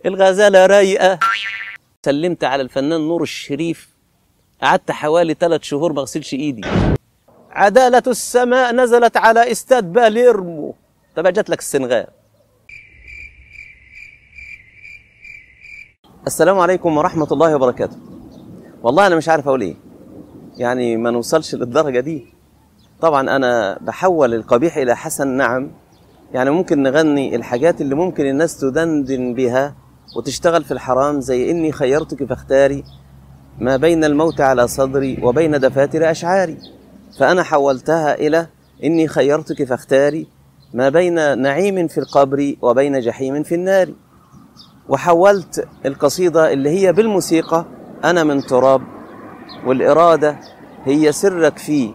الغزالة رايقة سلمت على الفنان نور الشريف قعدت حوالي ثلاث شهور ما اغسلش ايدي عدالة السماء نزلت على استاد باليرمو طب جات لك السنغال السلام عليكم ورحمة الله وبركاته والله أنا مش عارف أقول إيه يعني ما نوصلش للدرجة دي طبعا أنا بحول القبيح إلى حسن نعم يعني ممكن نغني الحاجات اللي ممكن الناس تدندن بها وتشتغل في الحرام زي إني خيرتك فاختاري ما بين الموت على صدري وبين دفاتر أشعاري فأنا حولتها إلى إني خيرتك فاختاري ما بين نعيم في القبر وبين جحيم في النار وحولت القصيدة اللي هي بالموسيقى أنا من تراب والإرادة هي سرك فيه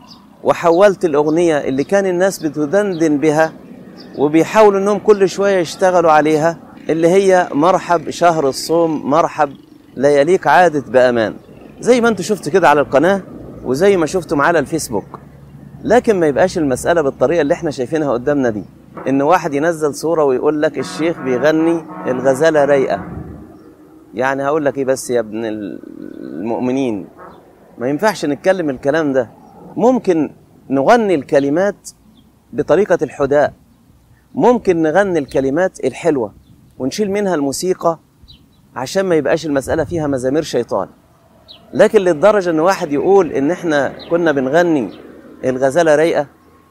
وحولت الأغنية اللي كان الناس بتدندن بها وبيحاولوا إنهم كل شوية يشتغلوا عليها اللي هي مرحب شهر الصوم مرحب لياليك عادت بأمان زي ما انتوا شفتوا كده على القناة وزي ما شفتم على الفيسبوك لكن ما يبقاش المسألة بالطريقة اللي احنا شايفينها قدامنا دي ان واحد ينزل صورة ويقول لك الشيخ بيغني الغزالة رايقة يعني هقول لك ايه بس يا ابن المؤمنين ما ينفعش نتكلم الكلام ده ممكن نغني الكلمات بطريقة الحداء ممكن نغني الكلمات الحلوة ونشيل منها الموسيقى عشان ما يبقاش المسألة فيها مزامير شيطان لكن للدرجة ان واحد يقول ان احنا كنا بنغني الغزالة رايقة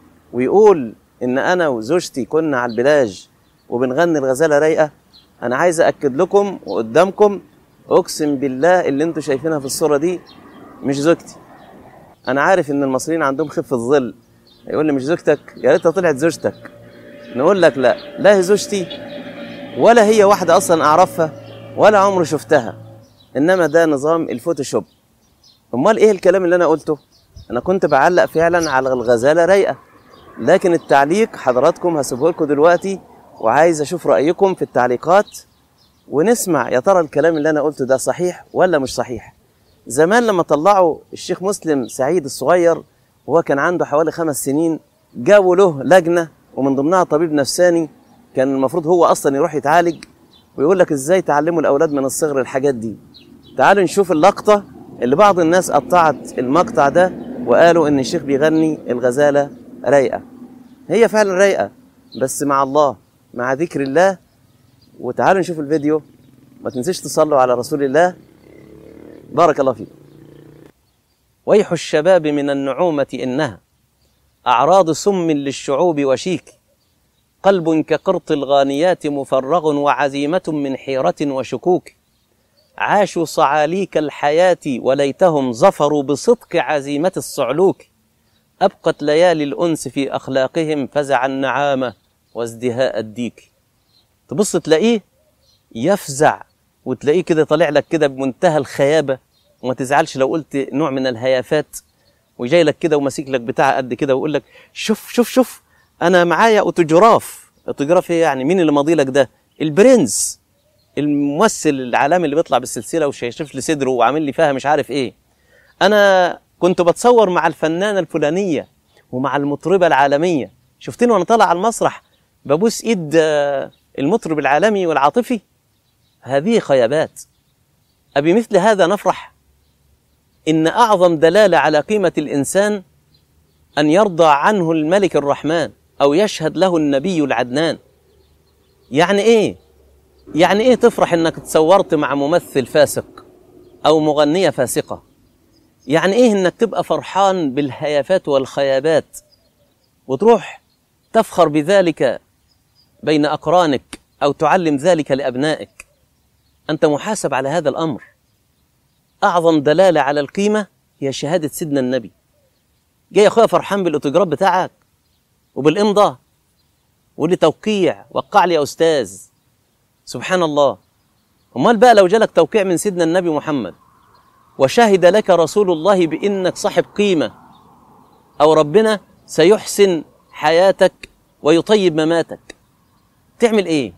ويقول ان انا وزوجتي كنا على البلاج وبنغني الغزالة رايقة انا عايز اكد لكم وقدامكم اقسم بالله اللي انتوا شايفينها في الصورة دي مش زوجتي انا عارف ان المصريين عندهم خفة ظل يقول لي مش زوجتك يا ريتها طلعت زوجتك نقول لك لا لا هي زوجتي ولا هي واحدة اصلا اعرفها ولا عمري شفتها انما ده نظام الفوتوشوب امال ايه الكلام اللي انا قلته انا كنت بعلق فعلا على الغزاله رايقه لكن التعليق حضراتكم هسيبه لكم دلوقتي وعايز اشوف رايكم في التعليقات ونسمع يا ترى الكلام اللي انا قلته ده صحيح ولا مش صحيح زمان لما طلعوا الشيخ مسلم سعيد الصغير وهو كان عنده حوالي خمس سنين جابوا له لجنه ومن ضمنها طبيب نفساني كان المفروض هو اصلا يروح يتعالج ويقول لك ازاي تعلموا الاولاد من الصغر الحاجات دي تعالوا نشوف اللقطه اللي بعض الناس قطعت المقطع ده وقالوا ان الشيخ بيغني الغزاله رايقه هي فعلا رايقه بس مع الله مع ذكر الله وتعالوا نشوف الفيديو ما تنسيش تصلوا على رسول الله بارك الله فيكم ويح الشباب من النعومه انها اعراض سم للشعوب وشيك قلب كقرط الغانيات مفرغ وعزيمة من حيرة وشكوك عاشوا صعاليك الحياة وليتهم ظفروا بصدق عزيمة الصعلوك أبقت ليالي الأنس في أخلاقهم فزع النعامة وازدهاء الديك تبص تلاقيه يفزع وتلاقيه كده طالع لك كده بمنتهى الخيابة وما تزعلش لو قلت نوع من الهيافات وجاي لك كده وماسك لك بتاع قد كده ويقول لك شوف شوف شوف انا معايا اوتوجراف اوتوجراف ايه يعني مين اللي ماضي لك ده البرنس الممثل العالمي اللي بيطلع بالسلسله وشايف لي صدره وعامل لي فيها مش عارف ايه انا كنت بتصور مع الفنانه الفلانيه ومع المطربه العالميه شفتني وانا طالع على المسرح ببوس ايد المطرب العالمي والعاطفي هذه خيابات ابي مثل هذا نفرح ان اعظم دلاله على قيمه الانسان ان يرضى عنه الملك الرحمن او يشهد له النبي العدنان يعني ايه يعني ايه تفرح انك تصورت مع ممثل فاسق او مغنيه فاسقه يعني ايه انك تبقى فرحان بالهيافات والخيابات وتروح تفخر بذلك بين اقرانك او تعلم ذلك لابنائك انت محاسب على هذا الامر اعظم دلاله على القيمه هي شهاده سيدنا النبي جاي يا اخويا فرحان بالاوتوجراف بتاعك وبالامضاء واللي توقيع وقع لي يا استاذ سبحان الله امال بقى لو جالك توقيع من سيدنا النبي محمد وشهد لك رسول الله بانك صاحب قيمه او ربنا سيحسن حياتك ويطيب مماتك تعمل ايه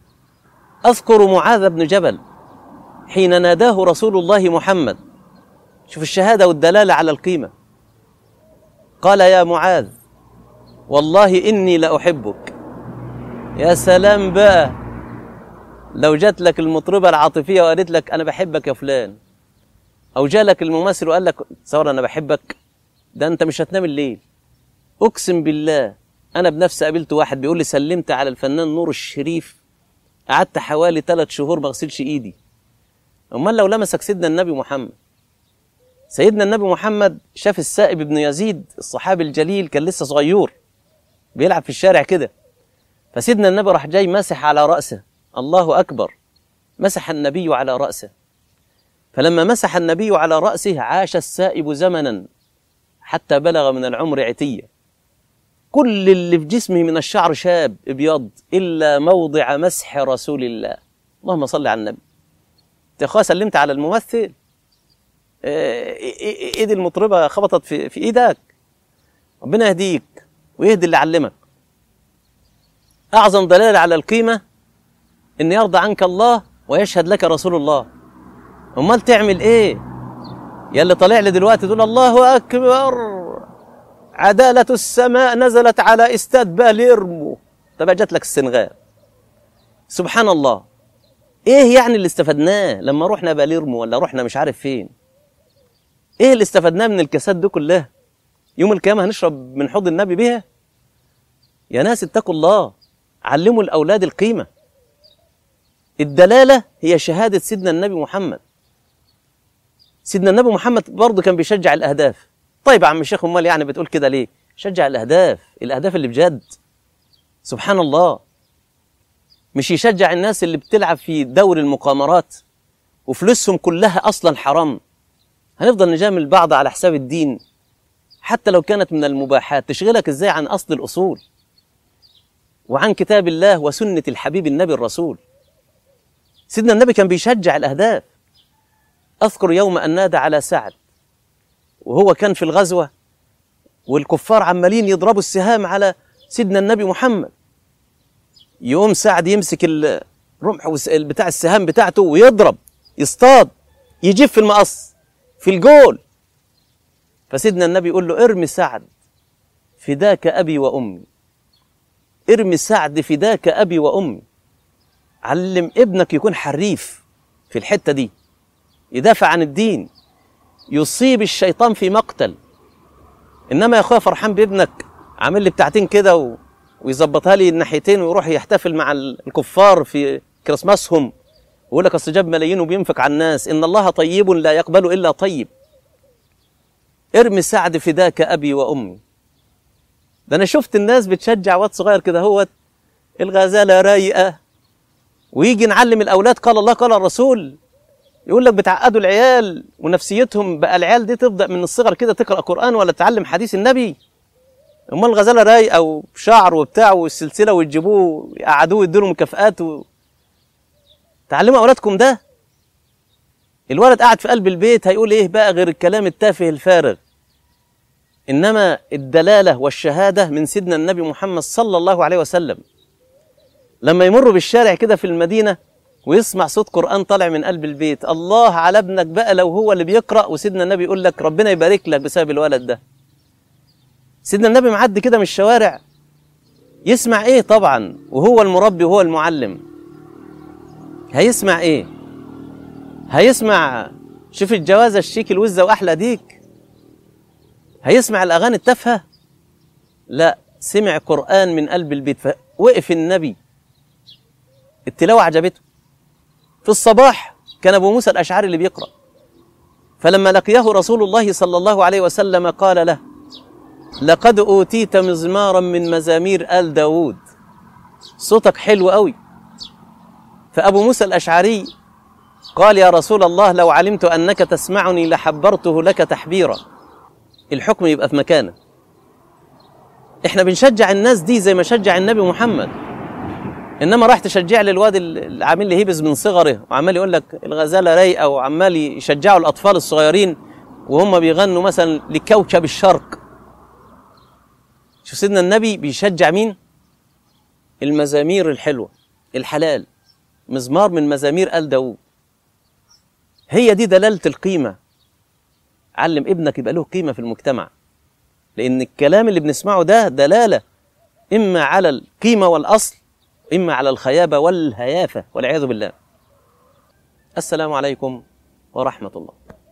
اذكر معاذ بن جبل حين ناداه رسول الله محمد شوف الشهاده والدلاله على القيمه قال يا معاذ والله اني لاحبك يا سلام بقى لو جات لك المطربة العاطفية وقالت لك أنا بحبك يا فلان أو جالك الممثل وقال لك تصور أنا بحبك ده أنت مش هتنام الليل أقسم بالله أنا بنفسي قابلت واحد بيقول لي سلمت على الفنان نور الشريف قعدت حوالي ثلاث شهور ما اغسلش إيدي أمال لو لمسك سيدنا النبي محمد سيدنا النبي محمد شاف السائب بن يزيد الصحابي الجليل كان لسه صغير بيلعب في الشارع كده فسيدنا النبي راح جاي مسح على رأسه الله أكبر مسح النبي على رأسه فلما مسح النبي على رأسه عاش السائب زمنا حتى بلغ من العمر عتية كل اللي في جسمه من الشعر شاب ابيض إلا موضع مسح رسول الله اللهم صل على النبي انت يا اخويا سلمت على الممثل ايد المطربه خبطت في في ايدك ربنا يهديك ويهدي اللي علمك اعظم دلاله على القيمه ان يرضى عنك الله ويشهد لك رسول الله امال تعمل ايه يا اللي طالع لي دلوقتي تقول الله اكبر عداله السماء نزلت على استاد باليرمو طب جات لك السنغال سبحان الله ايه يعني اللي استفدناه لما رحنا باليرمو ولا رحنا مش عارف فين ايه اللي استفدناه من الكاسات دي كلها يوم القيامه هنشرب من حوض النبي بيها يا ناس اتقوا الله علموا الاولاد القيمه الدلاله هي شهاده سيدنا النبي محمد سيدنا النبي محمد برضه كان بيشجع الاهداف طيب يا عم الشيخ امال يعني بتقول كده ليه شجع الاهداف الاهداف اللي بجد سبحان الله مش يشجع الناس اللي بتلعب في دوري المقامرات وفلوسهم كلها اصلا حرام هنفضل نجامل بعض على حساب الدين حتى لو كانت من المباحات تشغلك ازاي عن اصل الاصول وعن كتاب الله وسنه الحبيب النبي الرسول سيدنا النبي كان بيشجع الاهداف اذكر يوم ان نادى على سعد وهو كان في الغزوه والكفار عمالين يضربوا السهام على سيدنا النبي محمد يقوم سعد يمسك الرمح بتاع السهام بتاعته ويضرب يصطاد يجيب في المقص في الجول فسيدنا النبي يقول له ارمي سعد فداك ابي وامي ارمي سعد فداك ابي وامي علم ابنك يكون حريف في الحته دي يدافع عن الدين يصيب الشيطان في مقتل انما يا اخويا فرحان بابنك عامل لي بتاعتين كده و... ويظبطها لي الناحيتين ويروح يحتفل مع الكفار في كريسماسهم ويقول لك اصل جاب ملايين وبينفق على الناس ان الله طيب لا يقبل الا طيب ارمي سعد فداك ابي وامي ده انا شفت الناس بتشجع واد صغير كده هوت الغزاله رايقه ويجي نعلم الاولاد قال الله قال الرسول يقول لك بتعقدوا العيال ونفسيتهم بقى العيال دي تبدا من الصغر كده تقرا قران ولا تتعلم حديث النبي امال الغزاله رايقه وشعر وبتاع والسلسله وتجيبوه يقعدوه ويدوا له مكافآت و... تعلموا اولادكم ده الولد قاعد في قلب البيت هيقول ايه بقى غير الكلام التافه الفارغ انما الدلاله والشهاده من سيدنا النبي محمد صلى الله عليه وسلم لما يمر بالشارع كده في المدينه ويسمع صوت قران طالع من قلب البيت الله على ابنك بقى لو هو اللي بيقرا وسيدنا النبي يقول لك ربنا يبارك لك بسبب الولد ده سيدنا النبي معدي كده من الشوارع يسمع ايه طبعا وهو المربي وهو المعلم هيسمع ايه هيسمع شوف الجوازه الشيك الوزه واحلى ديك هيسمع الاغاني التافهه لا سمع قران من قلب البيت فوقف النبي التلاوه عجبته في الصباح كان ابو موسى الاشعري اللي بيقرا فلما لقيه رسول الله صلى الله عليه وسلم قال له لقد أوتيت مزمارا من مزامير آل داود صوتك حلو قوي فأبو موسى الأشعري قال يا رسول الله لو علمت أنك تسمعني لحبرته لك تحبيرا الحكم يبقى في مكانه احنا بنشجع الناس دي زي ما شجع النبي محمد انما راح تشجع لي الواد اللي عامل لي هيبز من صغره وعمال يقول لك الغزاله رايقه وعمال يشجعوا الاطفال الصغيرين وهم بيغنوا مثلا لكوكب الشرق شوف سيدنا النبي بيشجع مين المزامير الحلوة الحلال مزمار من مزامير آل داود هي دي دلالة القيمة علم ابنك يبقى له قيمة في المجتمع لأن الكلام اللي بنسمعه ده دلالة إما على القيمة والأصل إما على الخيابة والهيافة والعياذ بالله السلام عليكم ورحمة الله